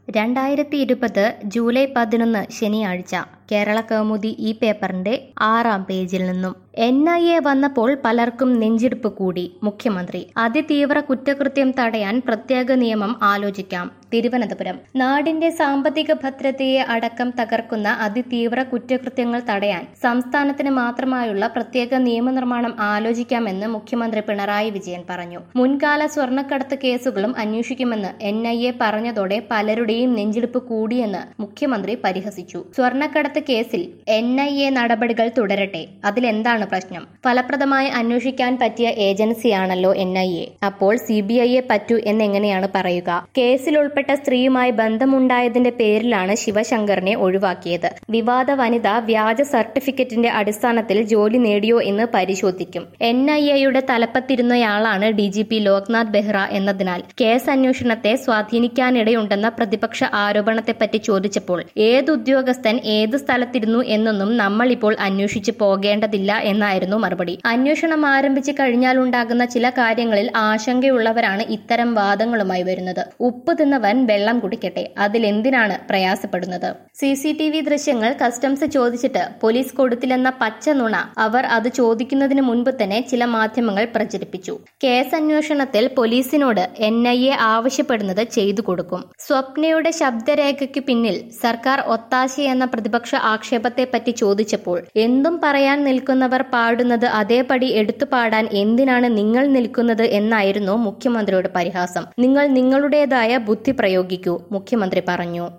രണ്ടായിരത്തി ഇരുപത് ജൂലൈ പതിനൊന്ന് ശനിയാഴ്ച കേരള കൗമുദി ഈ പേപ്പറിന്റെ ആറാം പേജിൽ നിന്നും എൻ ഐ എ വന്നപ്പോൾ പലർക്കും നെഞ്ചിടിപ്പ് കൂടി മുഖ്യമന്ത്രി അതിതീവ്ര കുറ്റകൃത്യം തടയാൻ പ്രത്യേക നിയമം ആലോചിക്കാം തിരുവനന്തപുരം നാടിന്റെ സാമ്പത്തിക ഭദ്രതയെ അടക്കം തകർക്കുന്ന അതിതീവ്ര കുറ്റകൃത്യങ്ങൾ തടയാൻ സംസ്ഥാനത്തിന് മാത്രമായുള്ള പ്രത്യേക നിയമനിർമ്മാണം ആലോചിക്കാമെന്ന് മുഖ്യമന്ത്രി പിണറായി വിജയൻ പറഞ്ഞു മുൻകാല സ്വർണ്ണക്കടത്ത് കേസുകളും അന്വേഷിക്കുമെന്ന് എൻ ഐ എ പറഞ്ഞതോടെ പലരുടെയും നെഞ്ചിടിപ്പ് കൂടിയെന്ന് മുഖ്യമന്ത്രി പരിഹസിച്ചു സ്വർണ്ണക്കടത്ത് കേസിൽ എൻ ഐ എ നടപടികൾ തുടരട്ടെ അതിലെന്താണ് പ്രശ്നം ഫലപ്രദമായി അന്വേഷിക്കാൻ പറ്റിയ ഏജൻസിയാണല്ലോ എൻ ഐ എ അപ്പോൾ സി ബി ഐയെ പറ്റൂ എന്നെങ്ങനെയാണ് പറയുക കേസിൽ ഉൾപ്പെട്ട സ്ത്രീയുമായി ബന്ധമുണ്ടായതിന്റെ പേരിലാണ് ശിവശങ്കറിനെ ഒഴിവാക്കിയത് വിവാദ വനിത വ്യാജ സർട്ടിഫിക്കറ്റിന്റെ അടിസ്ഥാനത്തിൽ ജോലി നേടിയോ എന്ന് പരിശോധിക്കും എൻ ഐ എയുടെ തലപ്പത്തിരുന്നയാളാണ് D G P Loknath Behera എന്നതിനാൽ കേസ് അന്വേഷണത്തെ സ്വാധീനിക്കാനിടയുണ്ടെന്ന പ്രതിപക്ഷ ആരോപണത്തെപ്പറ്റി ചോദിച്ചപ്പോൾ ഏത് ഉദ്യോഗസ്ഥൻ ഏത് സ്ഥലത്തിരുന്നു എന്നൊന്നും നമ്മൾ ഇപ്പോൾ അന്വേഷിച്ചു പോകേണ്ടതില്ല എന്നായിരുന്നു മറുപടി അന്വേഷണം ആരംഭിച്ചു കഴിഞ്ഞാൽ ഉണ്ടാകുന്ന ചില കാര്യങ്ങളിൽ ആശങ്കയുള്ളവരാണ് ഇത്തരം വാദങ്ങളുമായി വരുന്നത് ഉപ്പ് തിന്നവൻ വെള്ളം കുടിക്കട്ടെ അതിലെന്തിനാണ് പ്രയാസപ്പെടുന്നത് സി സി ടി വി ദൃശ്യങ്ങൾ കസ്റ്റംസ് ചോദിച്ചിട്ട് പോലീസ് കൊടുത്തില്ലെന്ന പച്ച നുണ അവർ അത് ചോദിക്കുന്നതിന് മുൻപ് തന്നെ ചില മാധ്യമങ്ങൾ പ്രചരിപ്പിച്ചു കേസ് അന്വേഷണത്തിൽ പോലീസിനോട് എൻ ഐ എ ആവശ്യപ്പെടുന്നത് ചെയ്തു കൊടുക്കും സ്വപ്നയുടെ ശബ്ദരേഖയ്ക്ക് പിന്നിൽ സർക്കാർ ഒത്താശയെന്ന പ്രതിപക്ഷ ആക്ഷേപത്തെപ്പറ്റി ചോദിച്ചപ്പോൾ എന്തും പറയാൻ നിൽക്കുന്നവർ പാടുന്നത് അതേപടി എടുത്തു പാടാൻ എന്തിനാണ് നിങ്ങൾ നിൽക്കുന്നത് എന്നായിരുന്നു മുഖ്യമന്ത്രിയുടെ പരിഹാസം നിങ്ങൾ നിങ്ങളുടേതായ ബുദ്ധി പ്രയോഗിക്കൂ മുഖ്യമന്ത്രി പറഞ്ഞു